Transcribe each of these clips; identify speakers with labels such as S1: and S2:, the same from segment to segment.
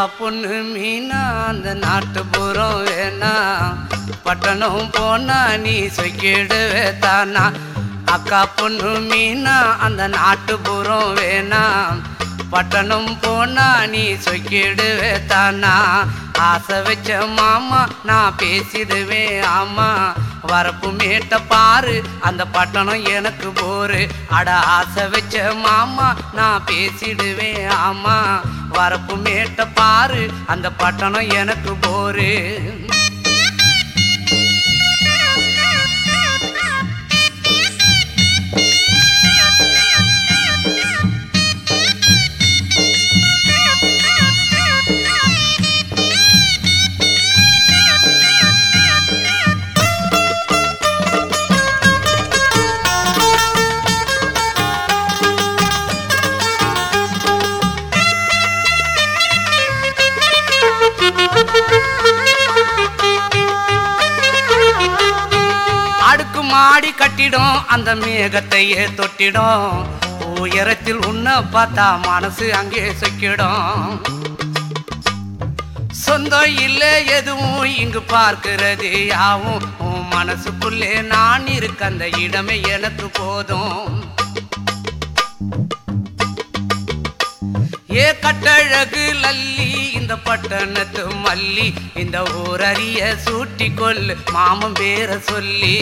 S1: பொண்ணு மீனா அந்த நாட்டுப்புறம் வேணா பட்டணம் போனா நீ சொக்கிடுவே தானா அக்கா பொண்ணு மீனா அந்த நாட்டுப்புறம் வேணா பட்டணம் போனா நீ சொக்கிடுவே தானா ஆசை வச்ச மாமா நான் பேசிடுவேன் ஆமா வரப்பு மேட்ட பாரு அந்த பட்டணம் எனக்கு போரு அட ஆசை வச்ச மாமா நான் பேசிடுவேன் ஆமா வரப்பு மேட்ட பாரு அந்த பட்டணம் எனக்கு போரு அடுக்கு மாடி கட்டிடும் அந்த மேகத்தையே தொட்டிடும் உயரத்தில் உன்னை பார்த்தா மனசு அங்கே சொக்கிடும் சொந்தம் இல்லை எதுவும் இங்கு பார்க்கிறது யாவும் உன் மனசுக்குள்ளே நான் இருக்க அந்த இடமே எனக்கு போதும் ஏ கட்டழகு லல்லி இந்த பட்டணத்து மல்லி இந்த ஊரறிய சூட்டி கொல்லு மாமன் பேர சொல்லி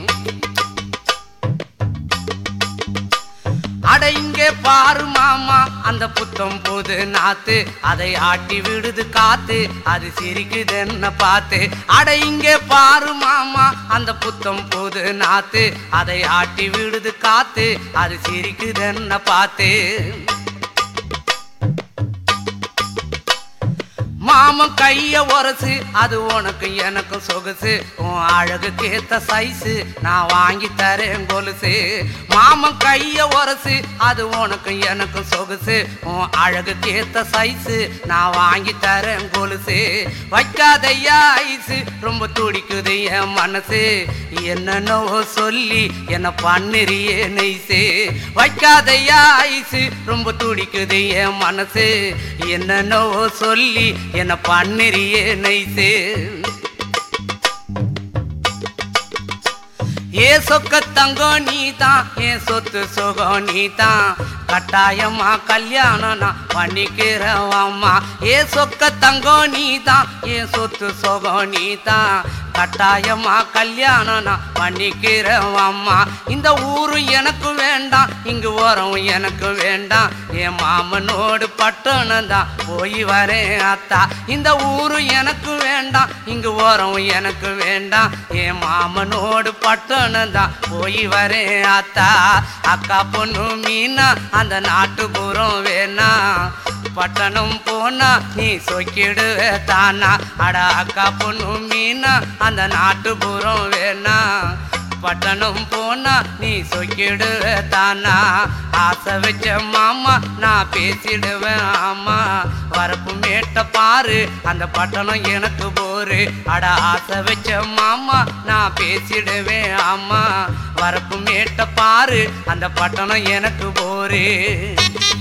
S1: அட இங்கே பாரு மாமா அந்த புத்தம் போது நாத்து அதை ஆட்டி விடுது காத்து அது சிரிக்குது என்ன பார்த்து அட இங்கே பாரு மாமா அந்த புத்தம் போது நாத்து அதை ஆட்டி விடுது காத்து அது சிரிக்குது என்ன பார்த்து மாமன் கைய உரசு அது உனக்கு எனக்கு சொகுசு உன் அழகுக்கு ஏத்த சைஸு நான் வாங்கி தரேன் கொலுசு மாமன் கைய உரசு அது உனக்கு எனக்கு சொகுசு உன் அழகுக்கு ஏத்த சைஸு நான் வாங்கி தரேன் கொலுசு வைக்காதையா ஐசு ரொம்ப துடிக்குது என் மனசு என்னென்னவோ சொல்லி என்ன பண்ணுறியே நெய்சு வைக்காதையா ஐசு ரொம்ப துடிக்குது என் மனசு என்னென்னவோ சொல்லி என்ன பண்ணுறியே நைசு ஏ சொக்க தங்கம் நீ தான் என் சொத்து சுகம் நீ தான் கட்டாயமா கல்யாணம் நான் பண்ணிக்கிறேன் அம்மா ஏ சொக்க தங்கம் நீ தான் என் சொத்து சுகம் நீ தான் கட்டாயமா கல்யாணம் நான் பண்ணிக்கிறேன் அம்மா இந்த ஊரு எனக்கு வேண்டாம் இங்கு ஓரம் எனக்கு வேண்டாம் என் மாமனோடு பட்டணம் தான் போய் வரேன் அத்தா இந்த ஊரு எனக்கு வேண்டாம் இங்கு ஓரம் எனக்கு வேண்டாம் என் மாமனோடு பட்டணம் தான் போய் வரேன் அத்தா அக்கா பொண்ணு மீனா அந்த நாட்டுப்புறம் வேணா பட்டணம் போனா நீ சொக்கிடுவே தானா அட அக்கா பொண்ணு மீனா அந்த நாட்டுப்புறம் வேணா பட்டணம் போனா நீ சொக்கிடுவே தானா ஆசை வச்ச மாமா நான் பேசிடுவேன் ஆமா வரப்பு மேட்ட பாரு அந்த பட்டணம் எனக்கு போரு அட ஆசை வச்ச மாமா நான் பேசிடுவேன் ஆமா வரப்பு மேட்ட பாரு அந்த பட்டணம் எனக்கு போரு